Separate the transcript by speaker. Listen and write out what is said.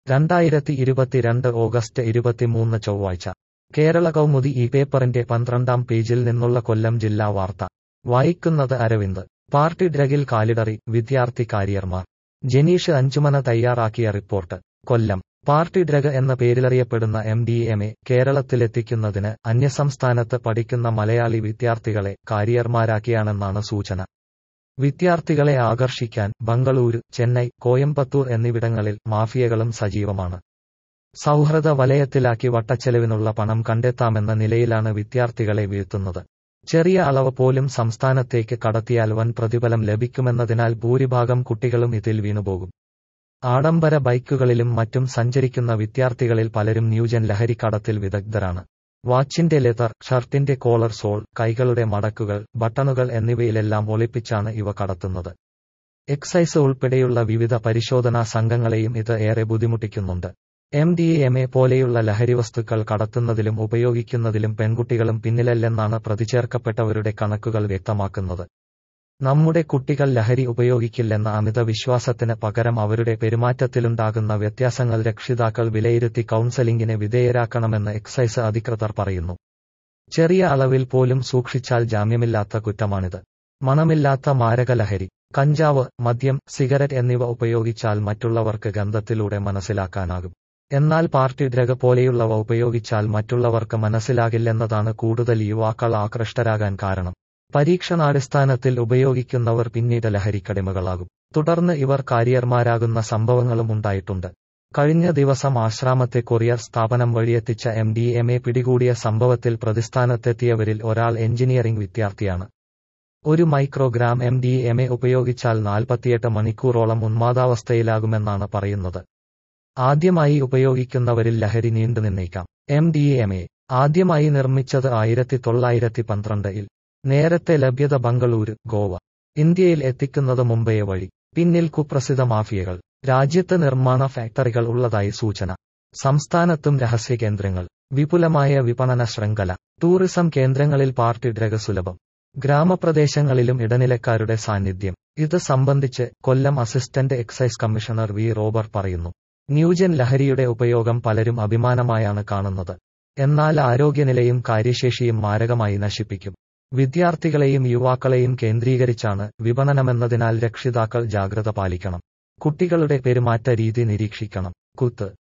Speaker 1: രണ്ടായിരത്തി ഇരുപത്തിരണ്ട് ഓഗസ്റ്റ് ഇരുപത്തിമൂന്ന് ചൊവ്വാഴ്ച കേരള കൗമുദി ഈ പേപ്പറിന്റെ പന്ത്രണ്ടാം പേജിൽ നിന്നുള്ള കൊല്ലം ജില്ലാ വാർത്ത വായിക്കുന്നത് അരവിന്ദ് പാർട്ടി ഡ്രഗിൽ കാലിടറി വിദ്യാർത്ഥി കാരിയർമാർ ജനീഷ് അഞ്ചുമന തയ്യാറാക്കിയ റിപ്പോർട്ട് കൊല്ലം പാർട്ടി ഡ്രഗ് എന്ന പേരിലറിയപ്പെടുന്ന എം ഡി എം എ കേരളത്തിലെത്തിക്കുന്നതിന് അന്യസംസ്ഥാനത്ത് പഠിക്കുന്ന മലയാളി വിദ്യാർത്ഥികളെ കാരിയർമാരാക്കിയാണെന്നാണ് സൂചന വിദ്യാർത്ഥികളെ ആകർഷിക്കാൻ ബംഗളൂരു ചെന്നൈ കോയമ്പത്തൂർ എന്നിവിടങ്ങളിൽ മാഫിയകളും സജീവമാണ് സൗഹൃദ വലയത്തിലാക്കി വട്ടച്ചെലവിനുള്ള പണം കണ്ടെത്താമെന്ന നിലയിലാണ് വിദ്യാർത്ഥികളെ വീഴ്ത്തുന്നത് ചെറിയ അളവ് പോലും സംസ്ഥാനത്തേക്ക് കടത്തിയാൽ വൻ പ്രതിഫലം ലഭിക്കുമെന്നതിനാൽ ഭൂരിഭാഗം കുട്ടികളും ഇതിൽ വീണുപോകും ആഡംബര ബൈക്കുകളിലും മറ്റും സഞ്ചരിക്കുന്ന വിദ്യാർത്ഥികളിൽ പലരും ന്യൂജൻ ലഹരിക്കടത്തിൽ വിദഗ്ധരാണ് വാച്ചിന്റെ ലെതർ ഷർട്ടിന്റെ കോളർ സോൾ കൈകളുടെ മടക്കുകൾ ബട്ടണുകൾ എന്നിവയിലെല്ലാം ഒളിപ്പിച്ചാണ് ഇവ കടത്തുന്നത് എക്സൈസ് ഉൾപ്പെടെയുള്ള വിവിധ പരിശോധനാ സംഘങ്ങളെയും ഇത് ഏറെ ബുദ്ധിമുട്ടിക്കുന്നുണ്ട് എം ഡി എം എ പോലെയുള്ള ലഹരിവസ്തുക്കൾ കടത്തുന്നതിലും ഉപയോഗിക്കുന്നതിലും പെൺകുട്ടികളും പിന്നിലല്ലെന്നാണ് പ്രതിചേർക്കപ്പെട്ടവരുടെ കണക്കുകൾ വ്യക്തമാക്കുന്നത് നമ്മുടെ കുട്ടികൾ ലഹരി ഉപയോഗിക്കില്ലെന്ന അമിത വിശ്വാസത്തിന് പകരം അവരുടെ പെരുമാറ്റത്തിലുണ്ടാകുന്ന വ്യത്യാസങ്ങൾ രക്ഷിതാക്കൾ വിലയിരുത്തി കൗൺസലിംഗിന് വിധേയരാക്കണമെന്ന് എക്സൈസ് അധികൃതർ പറയുന്നു ചെറിയ അളവിൽ പോലും സൂക്ഷിച്ചാൽ ജാമ്യമില്ലാത്ത കുറ്റമാണിത് മണമില്ലാത്ത മാരക ലഹരി കഞ്ചാവ് മദ്യം സിഗരറ്റ് എന്നിവ ഉപയോഗിച്ചാൽ മറ്റുള്ളവർക്ക് ഗന്ധത്തിലൂടെ മനസ്സിലാക്കാനാകും എന്നാൽ പാർട്ടി ഡ്രഗ് പോലെയുള്ളവ ഉപയോഗിച്ചാൽ മറ്റുള്ളവർക്ക് മനസ്സിലാകില്ലെന്നതാണ് കൂടുതൽ യുവാക്കൾ ആകൃഷ്ടരാകാൻ കാരണം പരീക്ഷണാടിസ്ഥാനത്തിൽ ഉപയോഗിക്കുന്നവർ പിന്നീട് ലഹരിക്കടിമകളാകും തുടർന്ന് ഇവർ കാരിയർമാരാകുന്ന സംഭവങ്ങളും ഉണ്ടായിട്ടുണ്ട് കഴിഞ്ഞ ദിവസം ആശ്രാമത്തെ കൊറിയർ സ്ഥാപനം വഴിയെത്തിച്ച എം ഡി എം എ പിടികൂടിയ സംഭവത്തിൽ പ്രതിസ്ഥാനത്തെത്തിയവരിൽ ഒരാൾ എഞ്ചിനീയറിംഗ് വിദ്യാർത്ഥിയാണ് ഒരു microgram M D M A ഉപയോഗിച്ചാൽ നാൽപ്പത്തിയെട്ട് മണിക്കൂറോളം ഉന്മാദാവസ്ഥയിലാകുമെന്നാണ് പറയുന്നത് ആദ്യമായി ഉപയോഗിക്കുന്നവരിൽ ലഹരി നീണ്ടുനിന്നേക്കാം എം ഡി എം എ ആദ്യമായി നിർമ്മിച്ചത് ആയിരത്തി തൊള്ളായിരത്തി പന്ത്രണ്ടിൽ നേരത്തെ ലഭ്യത ബംഗളൂരു ഗോവ ഇന്ത്യയിൽ എത്തിക്കുന്നത് മുംബൈ വഴി പിന്നിൽ കുപ്രസിദ്ധ മാഫിയകൾ രാജ്യത്ത് നിർമ്മാണ ഫാക്ടറികൾ ഉള്ളതായി സൂചന സംസ്ഥാനത്തും രഹസ്യ കേന്ദ്രങ്ങൾ വിപുലമായ വിപണന ശൃംഖല ടൂറിസം കേന്ദ്രങ്ങളിൽ പാർട്ടി ഡ്രഗ് സുലഭം ഗ്രാമപ്രദേശങ്ങളിലും ഇടനിലക്കാരുടെ സാന്നിധ്യം ഇത് സംബന്ധിച്ച് Kollam assistant excise commissioner V Robert പറയുന്നു ന്യൂജൻ ലഹരിയുടെ ഉപയോഗം പലരും അഭിമാനമായാണ് കാണുന്നത് എന്നാൽ ആരോഗ്യനിലയും കാര്യശേഷിയും മാരകമായി നശിപ്പിക്കും വിദ്യാർത്ഥികളെയും യുവാക്കളെയും കേന്ദ്രീകരിച്ചാണ് വിപണനമെന്നതിനാൽ രക്ഷിതാക്കൾ ജാഗ്രത പാലിക്കണം കുട്ടികളുടെ പെരുമാറ്റ രീതി നിരീക്ഷിക്കണം കുത്ത്